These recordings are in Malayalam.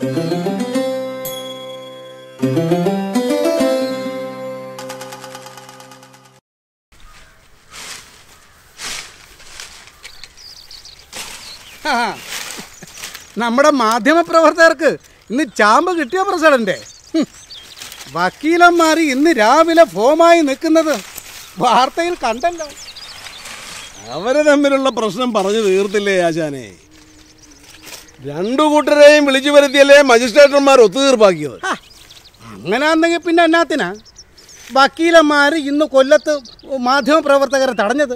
ആ, നമ്മുടെ മാധ്യമപ്രവർത്തകർക്ക് ഇന്ന് ചാമ്പ് കിട്ടിയ പ്രസിഡന്റ് ഹും. വക്കീലന്മാർ ഇന്ന് രാവിലെ ഫോമായി നിൽക്കുന്നത് വാർത്തയിൽ കണ്ടല്ലോ അവര് തമ്മിലുള്ള പ്രശ്നം പറഞ്ഞു തീർത്തില്ലേ ആശാനെ രണ്ടു കൂട്ടരെയും വിളിച്ചു വരുത്തിയല്ലേ മജിസ്ട്രേറ്റർമാർ ഒത്തുതീർപ്പാക്കിയത് ഹാ, അങ്ങനാന്നെങ്കിൽ പിന്നെ എന്നാത്തിനാ വക്കീലന്മാർ ഇന്ന് കൊല്ലത്ത് മാധ്യമപ്രവർത്തകരെ തടഞ്ഞത്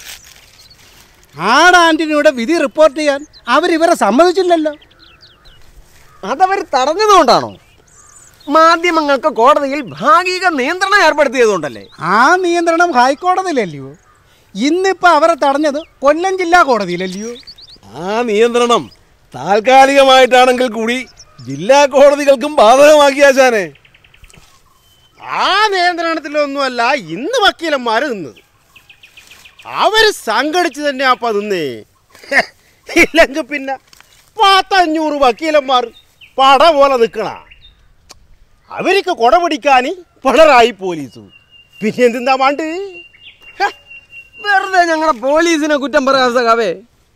ആട് ആന്റണിയുടെ വിധി റിപ്പോർട്ട് ചെയ്യാൻ അവരിവരെ സമ്മതിച്ചില്ലല്ലോ അതവർ തടഞ്ഞതുകൊണ്ടാണോ മാധ്യമങ്ങൾക്ക് കോടതിയിൽ ഭാഗിക നിയന്ത്രണം ഏർപ്പെടുത്തിയതുകൊണ്ടല്ലേ ആ നിയന്ത്രണം ഹൈക്കോടതിയിലല്ലയോ ഇന്നിപ്പോൾ അവരെ തടഞ്ഞത് കൊല്ലം ജില്ലാ കോടതിയിലല്ലയോ ആ നിയന്ത്രണം താൽക്കാലികമായിട്ടാണെങ്കിൽ കൂടി ജില്ലാ കോടതികൾക്കും ബാധകമാക്കി ആശാനെ ആ നിയന്ത്രണത്തിലൊന്നുമല്ല ഇന്ന് വക്കീലന്മാർ നിന്നത് അവര് സംഘടിച്ച് തന്നെ അപ്പ നിന്നേ ഇല്ലെങ്കിൽ പിന്നെ പത്തഞ്ഞൂറ് വക്കീലന്മാർ പട പോലെ നിൽക്കണ അവർക്ക് കൊട പിടിക്കാൻ പിണറായി പോലീസ് പിന്നെ എന്തിന്നാ വേണ്ട വെറുതെ ഞങ്ങളുടെ പോലീസിനെ കുറ്റം പറയാൻ സഖാവേ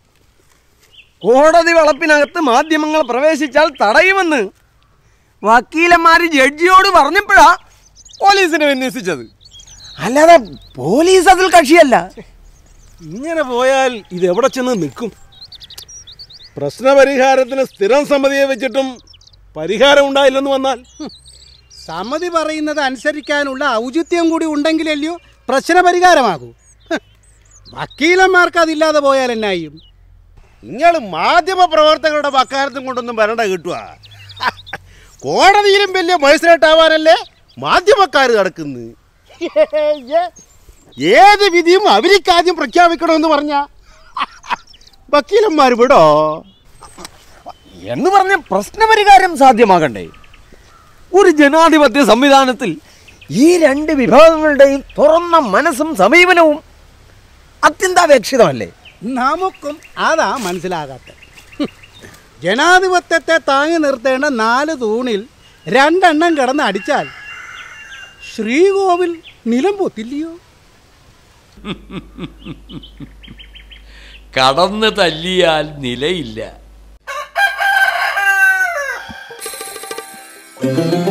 കോടതി വളപ്പിനകത്ത് മാധ്യമങ്ങൾ പ്രവേശിച്ചാൽ തടയുമെന്ന് വക്കീലന്മാര് ജഡ്ജിയോട് പറഞ്ഞപ്പോഴാ പോലീസിനെ വിന്യസിച്ചത് അല്ലാതെ പോലീസ് അതിൽ കക്ഷിയല്ല ഇങ്ങനെ പോയാൽ ഇത് എവിടെ ചെന്ന് നിൽക്കും പ്രശ്നപരിഹാരത്തിന് സ്ഥിരം സമിതിയെ വെച്ചിട്ടും പരിഹാരം ഉണ്ടായില്ലെന്ന് വന്നാൽ സമ്മതി പറയുന്നത് അനുസരിക്കാനുള്ള ഔചിത്യം കൂടി ഉണ്ടെങ്കിലല്ലയോ പ്രശ്നപരിഹാരമാകൂ ഹ്, വക്കീലന്മാർക്ക് അതില്ലാതെ പോയാൽ എന്നായും നിങ്ങൾ മാധ്യമ പ്രവർത്തകരുടെ വക്കാലത്തും കൊണ്ടൊന്നും വരണ്ട കിട്ടുക കോടതിയിലും വലിയ മജിസ്ട്രേറ്റ് ആവാനല്ലേ മാധ്യമക്കാർ കിടക്കുന്നു ഏത് വിധിയും അവരിക്കാദ്യം പ്രഖ്യാപിക്കണമെന്ന് പറഞ്ഞ വക്കീലന്മാർ വിടോ എന്ന് പറഞ്ഞ പ്രശ്നപരിഹാരം സാധ്യമാകണ്ടേ ഒരു ജനാധിപത്യ സംവിധാനത്തിൽ ഈ രണ്ട് വിഭാഗങ്ങളുടെയും തുറന്ന മനസ്സും സമീപനവും അത്യന്താപേക്ഷിതമല്ലേ നമുക്കും അതാ മനസ്സിലാകാത്ത ജനാധിപത്യത്തെ താങ്ങി നിർത്തേണ്ട നാല് തൂണിൽ രണ്ടെണ്ണം കിടന്ന് അടിച്ചാൽ ശ്രീകോവിൽ നിലം പൊത്തില്ലയോ കടന്ന് തല്ലിയാൽ നിലയില്ല